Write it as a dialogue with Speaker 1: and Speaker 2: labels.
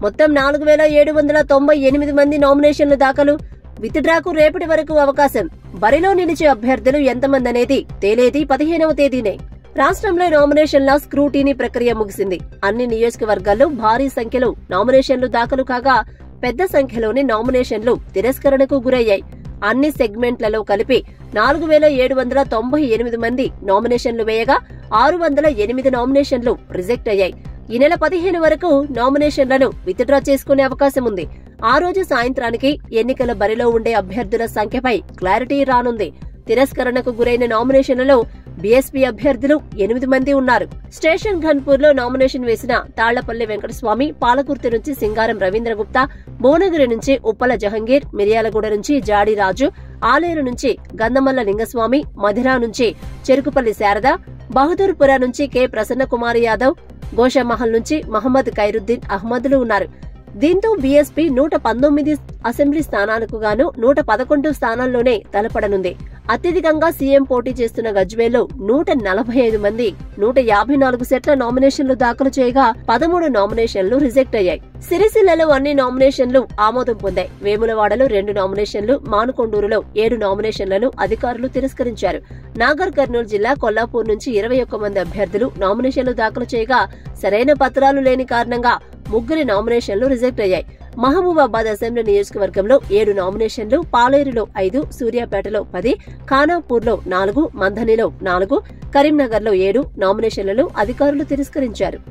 Speaker 1: మొత్తం నాలుగు వేల ఏడు వందల తొంభై ఎనిమిది మంది నామినేషన్లు దాఖలు విత్డ్రాకు రేపటి వరకు అవకాశం బరిలో నిలిచే అభ్యర్థులు ఎంతమంది అనేది తేలేది పదిహేనవ తేదీనే రాష్ట్రంలో నామినేషన్ల స్క్రూటీనీ ప్రక్రియ ముగిసింది అన్ని నియోజకవర్గాల్లో భారీ సంఖ్యలో నామినేషన్లు దాఖలు కాగా పెద్ద సంఖ్యలోని నామినేషన్లు తిరస్కరణకు గురయ్యాయి అన్ని సెగ్మెంట్లలో కలిపి నాలుగు వేల ఏడు వందల తొంభై ఎనిమిది మంది నామినేషన్లు వేయగా ఆరు వందల ఎనిమిది నామినేషన్లు రిజెక్ట్ అయ్యాయి ఈ నెల పదిహేను వరకు నామినేషన్లను విత్డ్రా చేసుకునే అవకాశం ఉంది ఆ రోజు సాయంత్రానికి ఎన్నికల బరిలో ఉండే అభ్యర్థుల సంఖ్యపై క్లారిటీ రానుంది తిరస్కరణకు గురైన నామినేషన్లలో బీఎస్పీ అభ్యర్థులు ఎనిమిది మంది ఉన్నారు స్టేషన్ ఘన్పూర్ లో నామినేషన్ వేసిన తాళ్లపల్లి వెంకటస్వామి పాలకుర్తి నుంచి సింగారం రవీంద్ర గుప్తా భువనగిరి నుంచి ఉప్పల జహంగీర్ మిర్యాలగూడ నుంచి జాడి రాజు ఆలేరు నుంచి గంధమల్ల లింగస్వామి మధిరా నుంచి చెరుకుపల్లి శారద బహదూర్పుర నుంచి కె ప్రసన్న కుమార్ యాదవ్ గోషామహల్ నుంచి మహమ్మద్ ఖైరుద్దీన్ అహ్మద్లు ఉన్నారు దీంతో బీఎస్పీ నూట పంతొమ్మిది అసెంబ్లీ స్థానాలకు గాను నూట పదకొండు స్థానాల్లోనే తలపడనుంది అత్యధికంగా సీఎం పోటీ చేస్తున్న గజ్వేల్లో నూట నలభై ఐదు మంది నూట యాభై నాలుగు సెట్ల నామినేషన్లు దాఖలు చేయగా పదమూడు నామినేషన్లు రిజెక్ట్ అయ్యాయి సిరిసిల్లలో అన్ని నామినేషన్లు ఆమోదం పొందాయి వేములవాడలో రెండు నామినేషన్లు మానుకొండూరులో ఏడు నామినేషన్లను అధికారులు తిరస్కరించారు నాగర్ కర్నూలు జిల్లా కొల్లాపూర్ నుంచి ఇరవై ఒక్క మంది అభ్యర్థులు నామినేషన్లు దాఖలు చేయగా సరైన పత్రాలు లేని కారణంగా ముగ్గురి నామినేషన్లు రిజెక్ట్ అయ్యాయి మహబూబాబాద్ అసెంబ్లీ నియోజకవర్గంలో ఏడు నామినేషన్లు పాలేరులో ఐదు సూర్యాపేటలో పది ఖానాపూర్లో నాలుగు మంథనిలో నాలుగు కరీంనగర్లో ఏడు నామినేషన్లను అధికారులు తిరస్కరించారు